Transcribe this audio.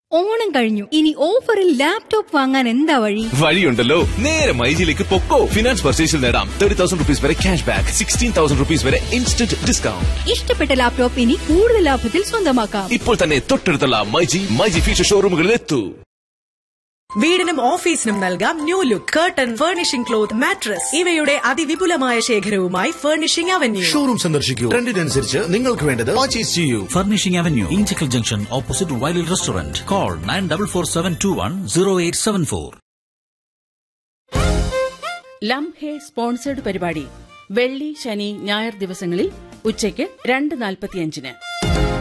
ഓണം കഴിഞ്ഞു ഇനി ഓഫറിൽ ലാപ്ടോപ്പ് വാങ്ങാൻ എന്താ വഴി വഴിയുണ്ടല്ലോ നേരെ മൈജിയിലേക്ക് പൊക്കോ ഫിനാൻസ് പർച്ചേസിൽ നേടാം തേർട്ടി തൗസൻഡ് റുപ്പീസ് വരെ cash back sixteen thousand rupees വരെ ഇൻസ്റ്റന്റ് ഡിസ്കൗണ്ട് ഇഷ്ടപ്പെട്ട ലാപ്ടോപ്പ് ഇനി കൂടുതൽ ലാഭത്തിൽ സ്വന്തമാക്കാം ഇപ്പോൾ തന്നെ തൊട്ടടുത്തുള്ള മൈജി മൈജി ഫീച്ചർ ഷോറൂമുകളിൽ എത്തൂ വീടിനും ഓഫീസിനും നൽകാം new look curtain furnishing cloth mattress ഇവയുടെ അതിവിപുലമായ ശേഖരവുമായി ഫർണിഷിംഗ് അവന്യൂ ഷോറൂം സന്ദർശിക്കൂ ട്രെൻഡിനനുസരിച്ച് നിങ്ങൾക്ക് വേണ്ടത് പർച്ചേസ് ചെയ്യൂ Furnishing Avenue, Inchicle Junction, opposite Wiley Restaurant. Call 9447210874. ലം ഹേ സ്പോൺസേഡ് പരിപാടി വെള്ളി ശനി ഞായർ ദിവസങ്ങളിൽ ഉച്ചയ്ക്ക് രണ്ട് നാൽപ്പത്തിയഞ്ചിന്